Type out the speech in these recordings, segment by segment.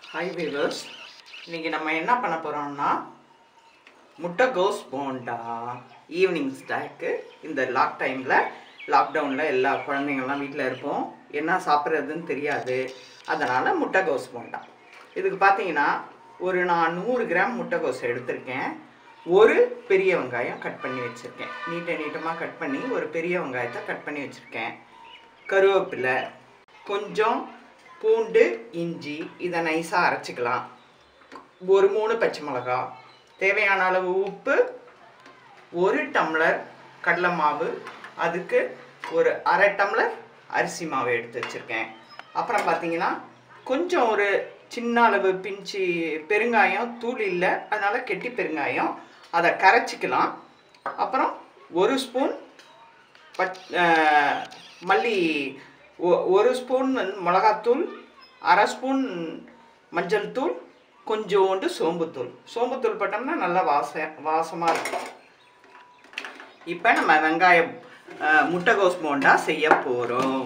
hi viewers இன்னைக்கு நம்ம என்ன பண்ண போகிறோம்னா முட்டைகோஸ் போண்டா ஈவினிங் ஸ்நாக்கு இந்த லாக் டைமில் லாக்டவுனில் எல்லா குழந்தைங்கள்லாம் வீட்டில் இருப்போம் என்ன சாப்பிட்றதுன்னு தெரியாது அதனால் முட்டைகோஸ் போண்டா இதுக்கு பார்த்தீங்கன்னா ஒரு நான் நூறு கிராம் முட்டைகோஸ் எடுத்திருக்கேன் ஒரு பெரிய வெங்காயம் கட் பண்ணி வச்சுருக்கேன் நீட்ட நீட்டமாக கட் பண்ணி ஒரு பெரிய வெங்காயத்தை கட் பண்ணி வச்சுருக்கேன் கருவேப்பிலை கொஞ்சம் பூண்டு இஞ்சி இதை நைஸாக அரைச்சிக்கலாம் ஒரு மூணு பச்சை மிளகா தேவையான அளவு உப்பு ஒரு டம்ளர் கடலை மாவு அதுக்கு ஒரு அரை டம்ளர் அரிசி மாவு எடுத்து வச்சுருக்கேன் அப்புறம் பார்த்தீங்கன்னா கொஞ்சம் ஒரு சின்ன அளவு பிஞ்சு பெருங்காயம் தூள் இல்லை அதனால் கெட்டி பெருங்காயம் அதை கரைச்சிக்கலாம் அப்புறம் ஒரு ஸ்பூன் பச் அஹ், மல்லி ஒ- ஒரு ஸ்பூன் வந்து மிளகாத்தூள் அரை ஸ்பூன் மஞ்சள் தூள் கொஞ்சோண்டு சோம்புத்தூள் சோம்புத்தூள் போட்டோம்னா நல்லா வாச வாசமாக இருக்கும் இப்போ நம்ம வெங்காயம் அஹ், முட்டைகோஸ் போண்டா செய்ய போகிறோம்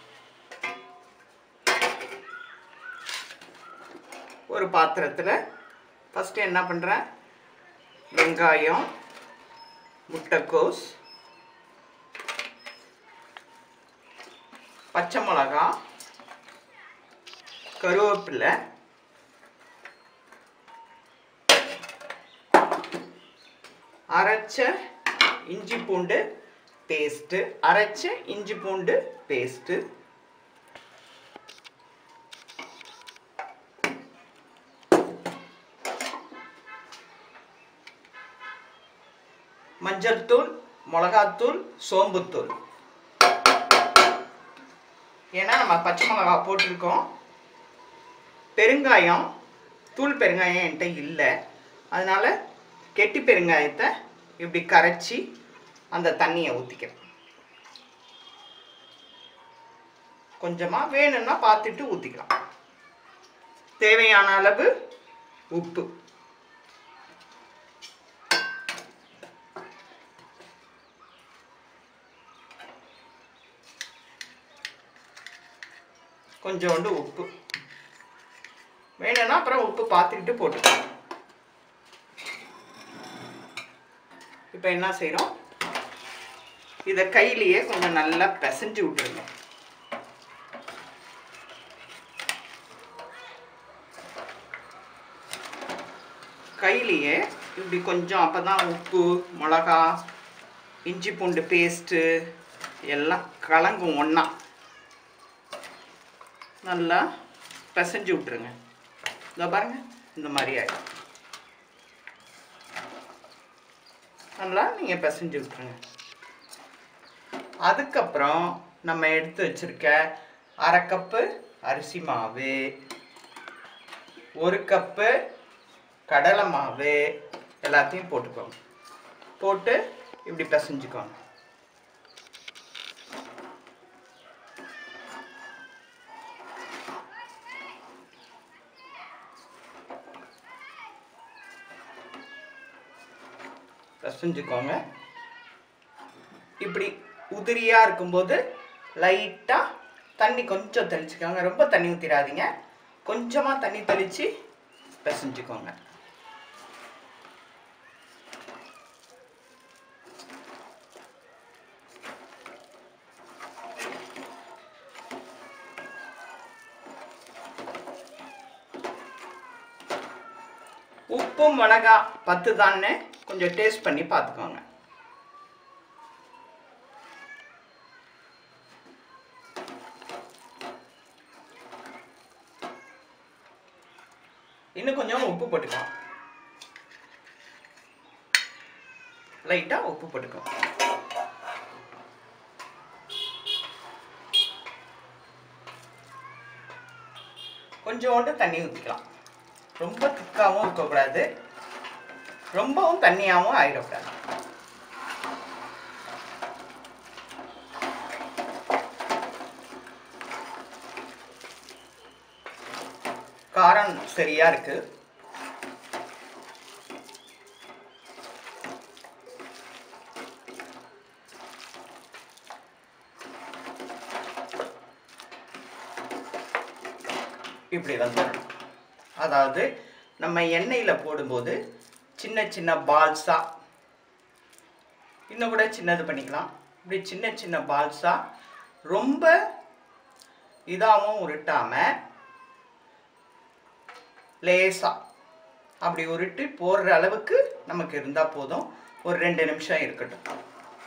ஒரு பாத்திரத்தில் ஃபஸ்ட்டு என்ன பண்ணுறேன் வெங்காயம் முட்டைக்கோஸ் பச்சை மிளகா கருவேப்பிலை அரைச்ச இஞ்சி பூண்டு பேஸ்ட்டு அரைச்ச இஞ்சி பூண்டு பேஸ்ட்டு மஞ்சள் தூள் மிளகாத்தூள் சோம்புத்தூள் ஏன்னா நம்ம பச்சை மிளகா போட்டிருக்கோம் பெருங்காயம் தூள் பெருங்காயம் என்கிட்ட இல்லை அதனால கெட்டி பெருங்காயத்தை இப்படி கரைச்சி அந்த தண்ணியை ஊற்றிக்கிறேன் கொஞ்சமாக வேணும்னா பார்த்துட்டு ஊற்றிக்கலாம் தேவையான அளவு உப்பு கொஞ்சோண்டு உப்பு வேணும்னா அப்புறம் உப்பு பார்த்துக்கிட்டு போட்டுக்கலாம் இப்போ என்ன செய்கிறோம் இதை கையிலேயே கொஞ்சம் நல்லா பிசைஞ்சு விட்டுருங்க கையிலேயே இப்படி கொஞ்சம் அப்போ தான் உப்பு மிளகா இஞ்சி பூண்டு பேஸ்ட்டு எல்லாம் கலங்கும் ஒன்றா நல்லா பிசைஞ்சு விட்ருங்க இதோ பாருங்க இந்த மாதிரி ஆகிடும் நல்லா நீங்கள் பிசைஞ்சு விட்ருங்க அதுக்கப்புறம் நம்ம எடுத்து வச்சிருக்க அரை கப்பு அரிசி மாவு ஒரு கப்பு கடலை மாவு எல்லாத்தையும் போட்டுக்கோங்க போட்டு இப்படி பிசைஞ்சுக்கோங்க பிசைஞ்சுக்கோங்க இப்படி உதிரியாக இருக்கும்போது லைட்டாக தண்ணி கொஞ்சம் தெளிச்சுக்கோங்க ரொம்ப தண்ணி ஊற்றிடாதீங்க கொஞ்சமாக தண்ணி தெளித்து பிசைஞ்சுக்கோங்க உப்பு மிளகா பத்து தான்னு கொஞ்சம் டேஸ்ட் பண்ணி பார்த்துக்கோங்க இன்னும் கொஞ்சம் உப்பு போட்டுக்கலாம் லைட்டாக உப்பு போட்டுக்கோ கொஞ்சோண்டு தண்ணி ஊற்றிக்கலாம் ரொம்ப திக்காகவும் இருக்கக்கூடாது ரொம்பவும் தண்ணியாகவும் ஆயிடக்கூடாது காரம் சரியா இருக்கு இப்படி வந்துடணும் அதாவது நம்ம எண்ணெயில் போடும்போது சின்ன சின்ன பால்ஸாக இன்னும் கூட சின்னது பண்ணிக்கலாம் இப்படி சின்ன சின்ன பால்ஸாக ரொம்ப இதாகவும் உருட்டாமல் லேசாக அப்படி உருட்டி போடுற அளவுக்கு நமக்கு இருந்தால் போதும் ஒரு ரெண்டு நிமிஷம் இருக்கட்டும்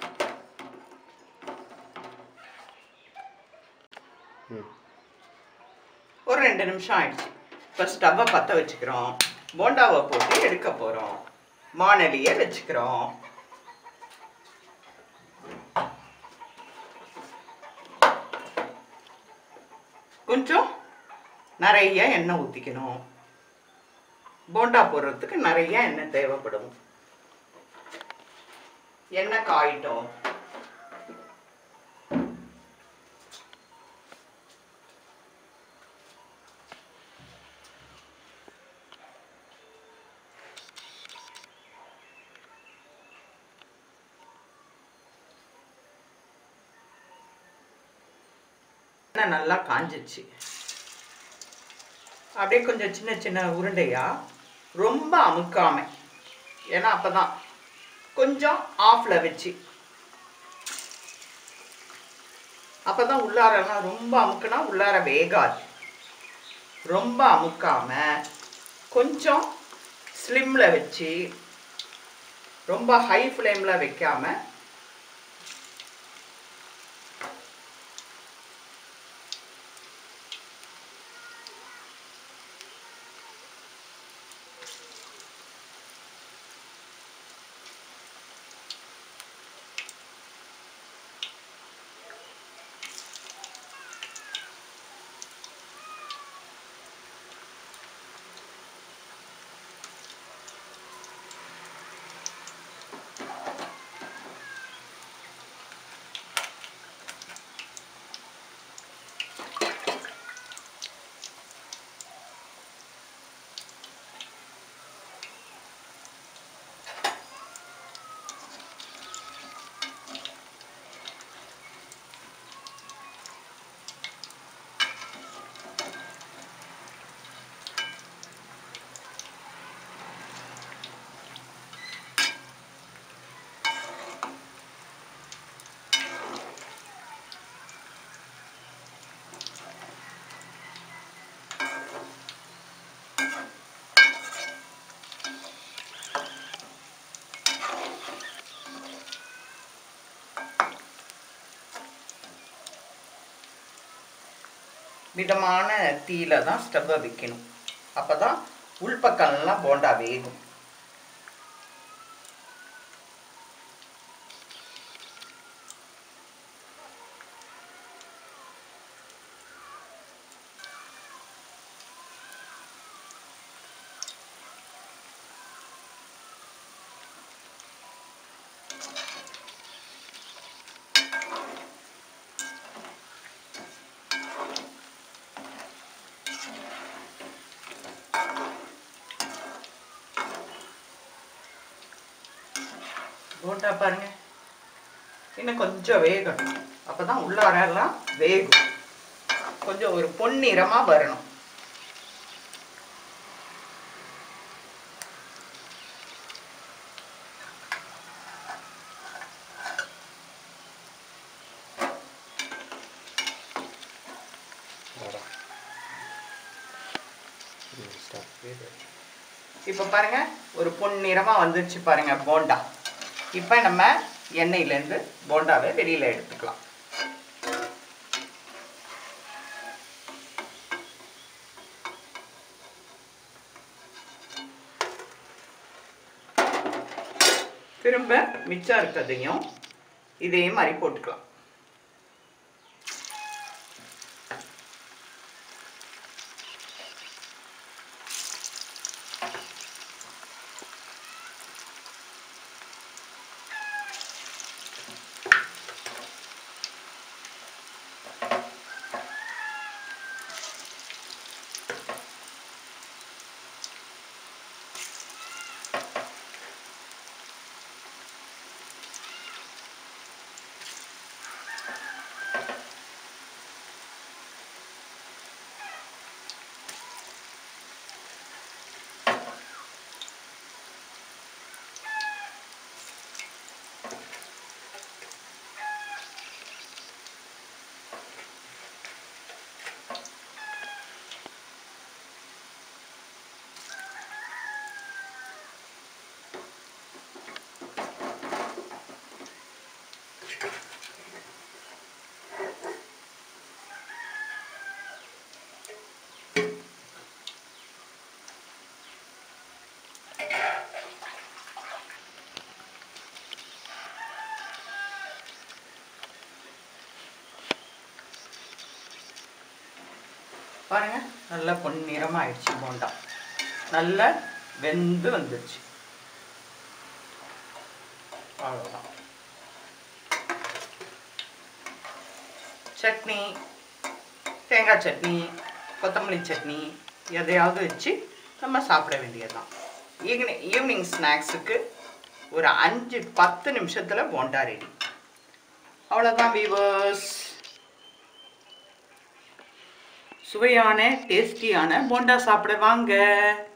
ஒரு ரெண்டு நிமிஷம் ஆயிடுச்சு இப்போ ஸ்டவ்வை பற்ற வச்சுக்கிறோம் போண்டாவை போட்டு எடுக்க போகிறோம் வானலியை வச்சுக்கிறோம் கொஞ்சம் நிறைய எண்ணெய் ஊற்றிக்கணும் போண்டா போடுறதுக்கு நிறைய எண்ணெய் தேவைப்படும் எண்ணெய் காயிட்டோம் எண்ணெய் நல்லா காஞ்சிச்சு அப்படியே கொஞ்சம் சின்ன சின்ன உருண்டையா ரொம்ப அமுக்காம ஏன்னா அப்பதான் கொஞ்சம் ஆஃப்ல வச்சு அப்பதான் உள்ளாரெல்லாம் ரொம்ப அமுக்குனா உள்ளார வேகாது ரொம்ப அமுக்காம கொஞ்சம் ஸ்லிம்ல வச்சு ரொம்ப ஹை ஃப்ளேம்ல வைக்காம மிதமான தீயில தான் ஸ்டவ்வை வைக்கணும் அப்போ தான் உள்பக்கம்லாம் போண்டா வேகும் போண்டா பாருங்க இன்னும் கொஞ்சம் வேகணும் அப்போ தான் உள்ளாரெல்லாம் வேகும் கொஞ்சம் ஒரு பொன்னிறமாக வரணும் இப்போ பாருங்க ஒரு பொன்னிறமாக வந்துருச்சு பாருங்க போண்டா இப்போ நம்ம எண்ணெயிலேருந்து போண்டாவை வெளியில் எடுத்துக்கலாம் திரும்ப மிச்சம் இருக்கிறதையும் இதே மாதிரி போட்டுக்கலாம் பாருங்க நல்லா பொன்னிறமாக ஆயிடுச்சு போண்டா நல்லா வெந்து வந்துருச்சு அவ்வளோதான் சட்னி தேங்காய் சட்னி கொத்தமல்லி சட்னி எதையாவது வச்சு நம்ம சாப்பிட வேண்டியதுதான் ஈவினிங் ஈவினிங் ஸ்நாக்ஸுக்கு ஒரு அஞ்சு பத்து நிமிஷத்தில் போண்டா ரெடி அவ்வளோதான் வீவர்ஸ் சுவையான டேஸ்டியான போண்டா சாப்பிட வாங்க